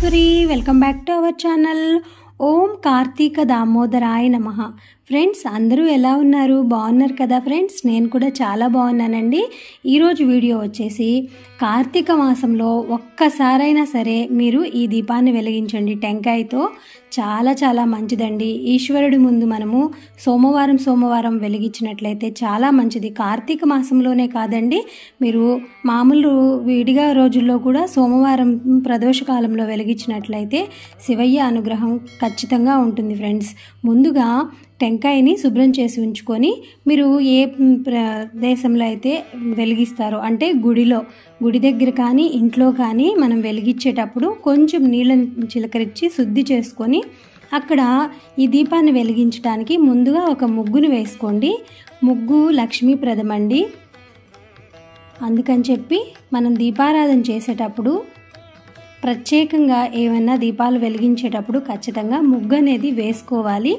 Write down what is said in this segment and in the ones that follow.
Maheshwari welcome back to our channel ఓం కార్తీక దామోదరాయ నమ ఫ్రెండ్స్ అందరూ ఎలా ఉన్నారు బాగున్నారు కదా ఫ్రెండ్స్ నేను కూడా చాలా బాగున్నానండి ఈరోజు వీడియో వచ్చేసి కార్తీక మాసంలో ఒక్కసారైనా సరే మీరు ఈ దీపాన్ని వెలిగించండి టెంకాయతో చాలా చాలా మంచిదండి ఈశ్వరుడి ముందు మనము సోమవారం సోమవారం వెలిగించినట్లయితే చాలా మంచిది కార్తీక మాసంలోనే కాదండి మీరు మామూలు విడిగా రోజుల్లో కూడా సోమవారం ప్రదోష కాలంలో వెలిగించినట్లయితే శివయ్య అనుగ్రహం ఖచ్చితంగా ఉంటుంది ఫ్రెండ్స్ ముందుగా టెంకాయని శుభ్రం చేసి ఉంచుకొని మీరు ఏ ప్రదేశంలో అయితే వెలిగిస్తారో అంటే గుడిలో గుడి దగ్గర కానీ ఇంట్లో కానీ మనం వెలిగించేటప్పుడు కొంచెం నీళ్ళని చిలకరించి శుద్ధి చేసుకొని అక్కడ ఈ దీపాన్ని వెలిగించడానికి ముందుగా ఒక ముగ్గును వేసుకోండి ముగ్గు లక్ష్మీప్రదం అండి అందుకని చెప్పి మనం దీపారాధన చేసేటప్పుడు ప్రత్యేకంగా ఏమైనా దీపాలు వెలిగించేటప్పుడు ఖచ్చితంగా ముగ్గు అనేది వేసుకోవాలి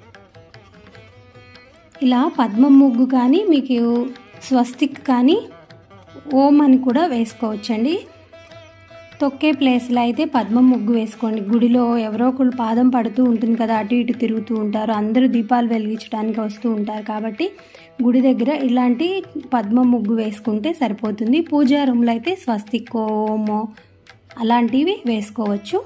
ఇలా పద్మం ముగ్గు కానీ మీకు స్వస్తిక్ కానీ ఓం అని కూడా వేసుకోవచ్చండి తొక్కే ప్లేస్లో అయితే పద్మం ముగ్గు వేసుకోండి గుడిలో ఎవరో ఒకళ్ళు పాదం పడుతూ ఉంటుంది కదా అటు ఇటు తిరుగుతూ ఉంటారు అందరూ దీపాలు వెలిగించడానికి వస్తూ ఉంటారు కాబట్టి గుడి దగ్గర ఇలాంటి పద్మం ముగ్గు వేసుకుంటే సరిపోతుంది పూజా రూమ్లో అయితే స్వస్తిక్ ఓమో అలాంటివి వేసుకోవచ్చు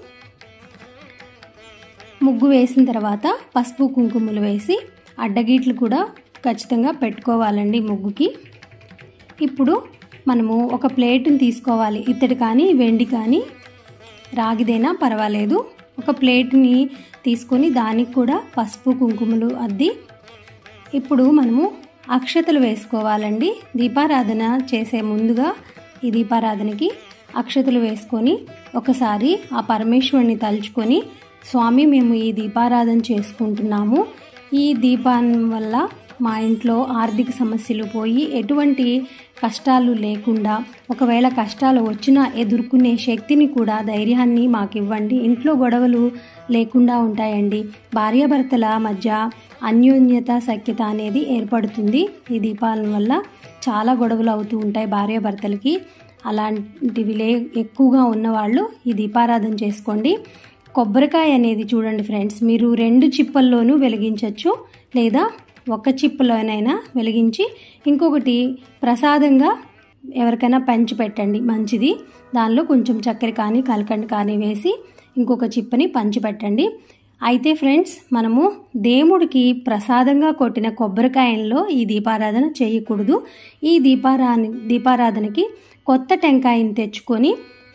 ముగ్గు వేసిన తర్వాత పసుపు కుంకుమలు వేసి అడ్డగీట్లు కూడా ఖచ్చితంగా పెట్టుకోవాలండి ముగ్గుకి ఇప్పుడు మనము ఒక ప్లేట్ని తీసుకోవాలి ఇత్తడి కానీ వెండి కానీ రాగిదైనా పర్వాలేదు ఒక ప్లేట్ని తీసుకొని దానికి కూడా పసుపు కుంకుమలు అద్ది ఇప్పుడు మనము అక్షతలు వేసుకోవాలండి దీపారాధన చేసే ముందుగా ఈ దీపారాధనకి అక్షతలు వేసుకొని ఒకసారి ఆ పరమేశ్వరుని తలుచుకొని స్వామి మేము ఈ దీపారాధన చేసుకుంటున్నాము ఈ దీపాన్ని వల్ల మా ఇంట్లో ఆర్థిక సమస్యలు పోయి ఎటువంటి కష్టాలు లేకుండా ఒకవేళ కష్టాలు వచ్చినా ఎదుర్కొనే శక్తిని కూడా ధైర్యాన్ని మాకు ఇవ్వండి ఇంట్లో గొడవలు లేకుండా ఉంటాయండి భార్యాభర్తల మధ్య అన్యోన్యత సఖ్యత అనేది ఏర్పడుతుంది ఈ దీపాల వల్ల చాలా గొడవలు అవుతూ ఉంటాయి భార్యాభర్తలకి అలాంటివి లే ఎక్కువగా ఉన్నవాళ్ళు ఈ దీపారాధన చేసుకోండి కొబ్బరికాయ అనేది చూడండి ఫ్రెండ్స్ మీరు రెండు చిప్పల్లోనూ వెలిగించవచ్చు లేదా ఒక చిప్పలోనైనా వెలిగించి ఇంకొకటి ప్రసాదంగా ఎవరికైనా పంచి పెట్టండి మంచిది దానిలో కొంచెం చక్కెర కానీ కలకండ కానీ వేసి ఇంకొక చిప్పని పంచి పెట్టండి అయితే ఫ్రెండ్స్ మనము దేవుడికి ప్రసాదంగా కొట్టిన కొబ్బరికాయల్లో ఈ దీపారాధన చేయకూడదు ఈ దీపారా దీపారాధనకి కొత్త టెంకాయని తెచ్చుకొని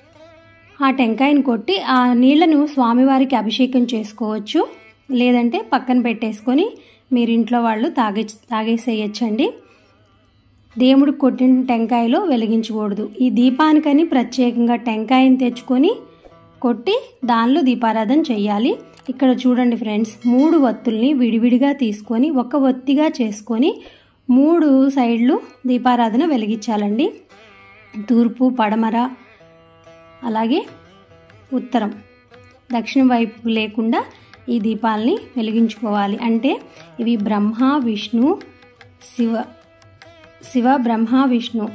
ఆ టెంకాయని కొట్టి ఆ నీళ్లను స్వామివారికి అభిషేకం చేసుకోవచ్చు లేదంటే పక్కన పెట్టేసుకొని మీరు ఇంట్లో వాళ్ళు తాగే తాగేసేయచ్చండి దేవుడికి కొట్టిన టెంకాయలో వెలిగించకూడదు ఈ దీపానికని ప్రత్యేకంగా టెంకాయని తెచ్చుకొని కొట్టి దానిలో దీపారాధన చేయాలి ఇక్కడ చూడండి ఫ్రెండ్స్ మూడు వత్తుల్ని విడివిడిగా తీసుకొని ఒక ఒత్తిగా చేసుకొని మూడు సైడ్లు దీపారాధన వెలిగించాలండి తూర్పు పడమర అలాగే ఉత్తరం దక్షిణం వైపు లేకుండా ఈ దీపాలని వెలిగించుకోవాలి అంటే ఇవి బ్రహ్మ విష్ణు శివ శివ బ్రహ్మ విష్ణు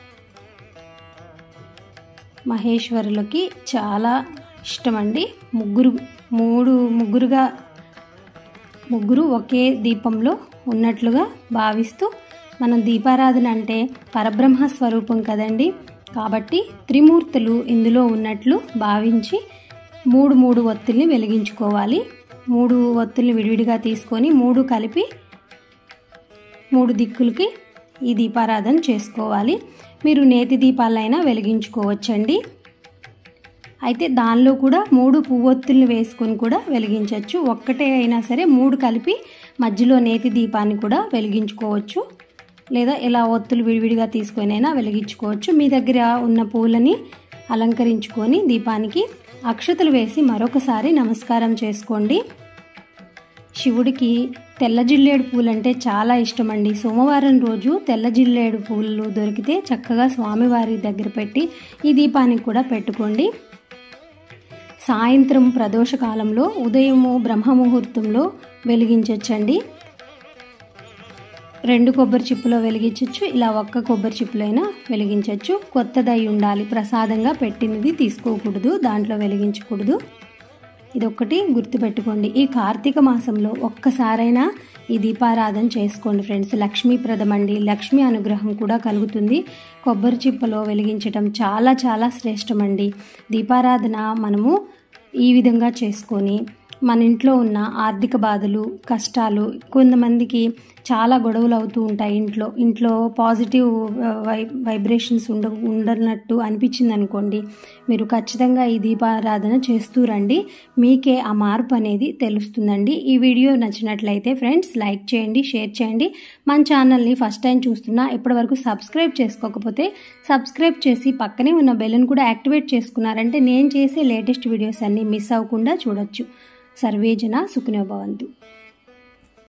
మహేశ్వరులకి చాలా ఇష్టమండి ముగ్గురు మూడు ముగ్గురుగా ముగ్గురు ఒకే దీపంలో ఉన్నట్లుగా భావిస్తూ మనం దీపారాధన అంటే పరబ్రహ్మ స్వరూపం కదండి కాబట్టి త్రిమూర్తులు ఇందులో ఉన్నట్లు భావించి మూడు మూడు ఒత్తుల్ని వెలిగించుకోవాలి మూడు ఒత్తుల్ని విడివిడిగా తీసుకొని మూడు కలిపి మూడు దిక్కులకి ఈ దీపారాధన చేసుకోవాలి మీరు నేతి దీపాలైనా వెలిగించుకోవచ్చండి అయితే దానిలో కూడా మూడు పువ్వొత్తుల్ని వేసుకొని కూడా వెలిగించవచ్చు ఒక్కటే అయినా సరే మూడు కలిపి మధ్యలో నేతి దీపాన్ని కూడా వెలిగించుకోవచ్చు లేదా ఇలా ఒత్తులు విడివిడిగా తీసుకొనైనా వెలిగించుకోవచ్చు మీ దగ్గర ఉన్న పూలని అలంకరించుకొని దీపానికి అక్షతలు వేసి మరొకసారి నమస్కారం చేసుకోండి శివుడికి తెల్ల జిల్లేడు పూలు అంటే చాలా ఇష్టమండి సోమవారం రోజు తెల్ల జిల్లేడు పూలు దొరికితే చక్కగా స్వామివారి దగ్గర పెట్టి ఈ దీపానికి కూడా పెట్టుకోండి సాయంత్రం ప్రదోష కాలంలో ఉదయము బ్రహ్మముహూర్తంలో వెలిగించవచ్చండి రెండు కొబ్బరి చిప్పులో వెలిగించవచ్చు ఇలా ఒక్క కొబ్బరి చిప్పులైనా వెలిగించవచ్చు కొత్తదై ఉండాలి ప్రసాదంగా పెట్టినది తీసుకోకూడదు దాంట్లో వెలిగించకూడదు ఇదొక్కటి గుర్తుపెట్టుకోండి ఈ కార్తీక మాసంలో ఒక్కసారైనా ఈ దీపారాధన చేసుకోండి ఫ్రెండ్స్ లక్ష్మీప్రదం అండి లక్ష్మీ అనుగ్రహం కూడా కలుగుతుంది కొబ్బరి చిప్పలో వెలిగించటం చాలా చాలా శ్రేష్టమండి దీపారాధన మనము ఈ విధంగా చేసుకొని మన ఇంట్లో ఉన్న ఆర్థిక బాధలు కష్టాలు కొంతమందికి చాలా గొడవలు అవుతూ ఉంటాయి ఇంట్లో ఇంట్లో పాజిటివ్ వై వైబ్రేషన్స్ ఉండ ఉండనట్టు అనిపించింది అనుకోండి మీరు ఖచ్చితంగా ఈ దీపారాధన చేస్తూ రండి మీకే ఆ మార్పు అనేది తెలుస్తుందండి ఈ వీడియో నచ్చినట్లయితే ఫ్రెండ్స్ లైక్ చేయండి షేర్ చేయండి మన ఛానల్ని ఫస్ట్ టైం చూస్తున్నా ఇప్పటివరకు సబ్స్క్రైబ్ చేసుకోకపోతే సబ్స్క్రైబ్ చేసి పక్కనే ఉన్న బెల్ని కూడా యాక్టివేట్ చేసుకున్నారంటే నేను చేసే లేటెస్ట్ వీడియోస్ అన్నీ మిస్ అవ్వకుండా చూడొచ్చు సర్వేజన సుఖినోభవంతు